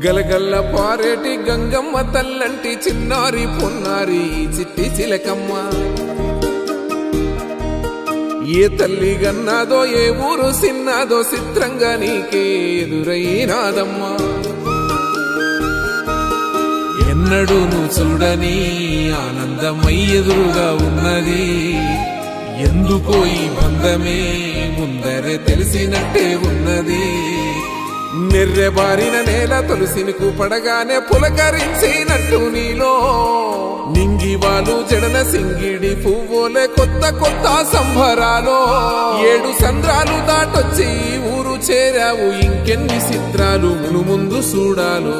గలగల్ల పారేటి గంగమ్మ తల్లంటి చిన్నారి పొన్నారి చిట్టి చిలకమ్మ ఏ తల్లి గన్నాదో ఏ ఊరు సిన్నాదో చిత్రంగా నీకే ఎదురైనాదమ్మా ఎన్నడూ నువ్వు చూడని ఆనందమై ఎదురుగా ఉన్నది ఎందుకో ఈ బంధమే ముందరే తెలిసినట్టే ఉన్నది నెర్రెబారిన నేల తులసిని పడగానే పులకరించినట్టు నీలో నింగివాలు జడన సింగిడి పువ్వులే కొత్త కొత్త సంభరాలో ఏడు సంద్రాలు దాటొచ్చి ఈ ఊరు చేరావు ఇంకెన్ని చిత్రాలు మును ముందు చూడాలో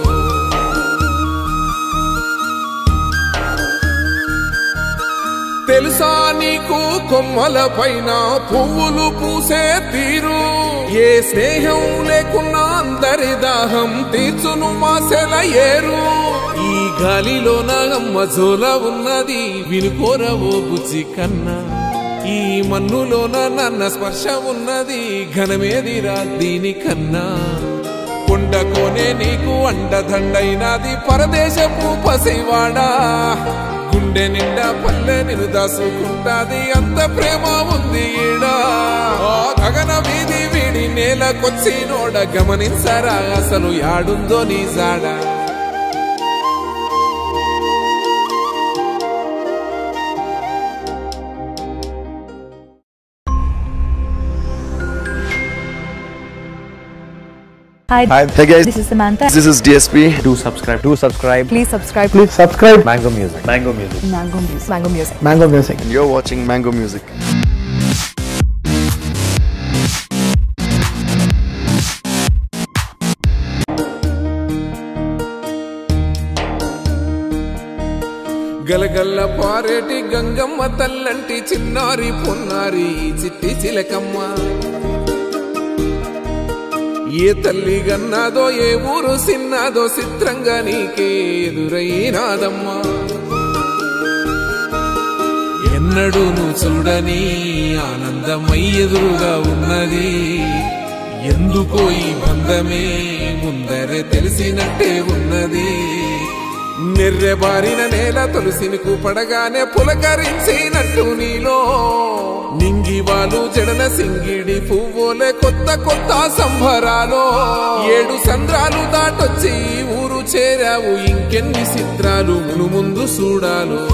తెలుసా నీకు కొమ్మల పైన పువ్వులు పూసే తీరు ఏ స్నేహం లేకున్నా అందరి దాహం తీర్చును మాసెల ఏరు ఈ గాలిలో నాగమ్మ జోల ఉన్నది వినుకోరవో బుజ్జి కన్నా ఈ మన్నులోన నన్న స్పర్శ ఉన్నది ఘనమేదిరా దీనికన్నా కొండ కోనే నీకు అండదండైనది పరదేశపు పసివాడా గుండె నిండా పల్లె నిన్ను దాసుకుంటాది అంత ప్రేమ ఉంది ఈడా ఆ గగన వీధి వీడి నేలకొచ్చి నోడ గమనించరా అసలు యాడుందో నీ జాడా Hi, Hi, hey guys. this is Samantha. This is DSP. do subscribe do subscribe Please subscribe please subscribe mango music mango music Mango Music. Mango Music. mango music And you're watching Mango Music. గలగల్ల పారేటి Gangamma తల్లంటి చిన్నారి పొన్నారి చిట్టి చిలకమ్మ ఏ తల్లి గన్నాదో ఏ ఊరు సిన్నాదో చిత్రంగా నీకే ఎదురైనాదమ్మా ఎన్నడూ నువ్వు చూడని ఆనందమై ఎదురుగా ఉన్నది ఎందుకో ఈ బంధమే ముందరే తెలిసినట్టే ఉన్నది నెర్రెబారిన నేల తులసిని పడగానే పులకరించినట్టు నీలో నింగివాలు జడన సింగిడి పువ్వులే కొత్త కొత్త సంభరాలో ఏడు సంద్రాలు దాటొచ్చి ఈ ఊరు చేరావు ఇంకెన్ని చిత్రాలు మును ముందు చూడాలో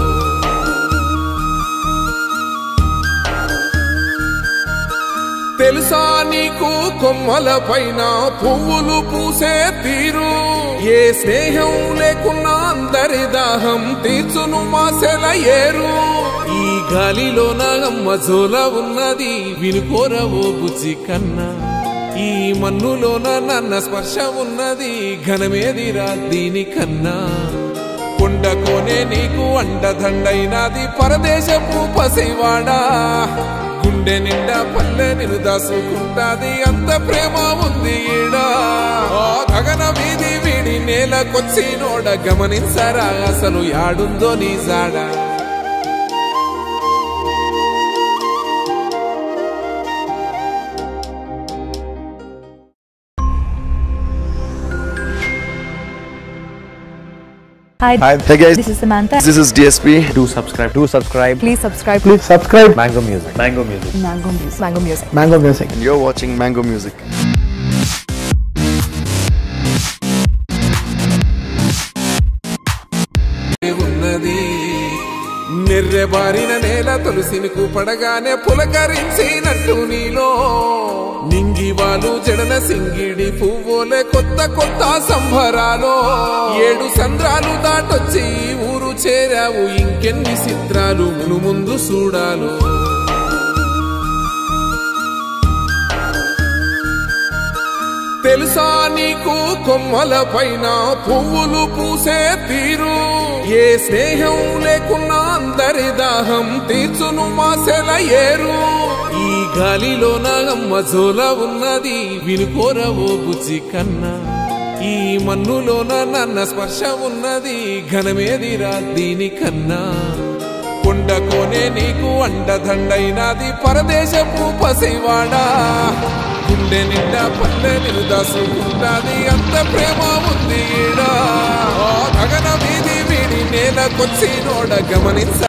తెలుసా నీకు కొమ్మల పైన పువ్వులు పూసే తీరు ఏ స్నేహం లేకున్నా అందరి దాహం తీర్చును మాసెల ఏరు ఈ గాలిలో నాగమ్మ జోల ఉన్నది వినుకోరవో బుజ్జి కన్నా ఈ మన్నులోన నన్న స్పర్శ ఉన్నది ఘనమేదిరా దీనికన్నా కొండ కోనే నీకు అండదండైనది పరదేశపు పసివాడా గుండె నిండా పల్లె నిన్ను దాసుకుంటాది అంత ప్రేమ ఉంది ఈడా ఆ గగన వీధి వీడి నేలకొచ్చి నోడ గమనించరా అసలు యాడుందో నీ జాడా Hi, Hi, hey guys. this is Samantha. This is DSP. do subscribe do subscribe Please subscribe please subscribe mango music mango music Mango Music. Mango Music. mango music And you're watching Mango Music. ఉన్నది నెర్రెబారిన నేల తులసిని పడగానే పులకరించినట్టు నీలో నింగివాలు జడన సింగిడి పువ్వులే కొత్త కొత్త సంభరాలో ఏడు సంద్రాలు దాటొచ్చి ఈ ఊరు చేరావు ఇంకెన్ని చిత్రాలు మును ముందు చూడాలో తెలుసా నీకు కొమ్మల పైన పువ్వులు పూసే తీరు ఏ స్నేహం లేకున్నా అందరి దాహం తీర్చును మాసెల ఏరు ఈ గాలిలో నాగమ్మ జోల ఉన్నది వినుకోరవో బుజ్జి కన్నా ఈ మన్నులోన నన్న స్పర్శ ఉన్నది ఘనమేదిరా దీనికన్నా కొండ కోనే నీకు అండదండైనది పరదేశపు పసివాడా గుండె నిండా పల్లె నిన్ను దాసుకుంటాది అంత ప్రేమ ఉంది ఉంది ఈడ ఆ గగన వీధి వీడి నేలకొచ్చి నోడ గమనించ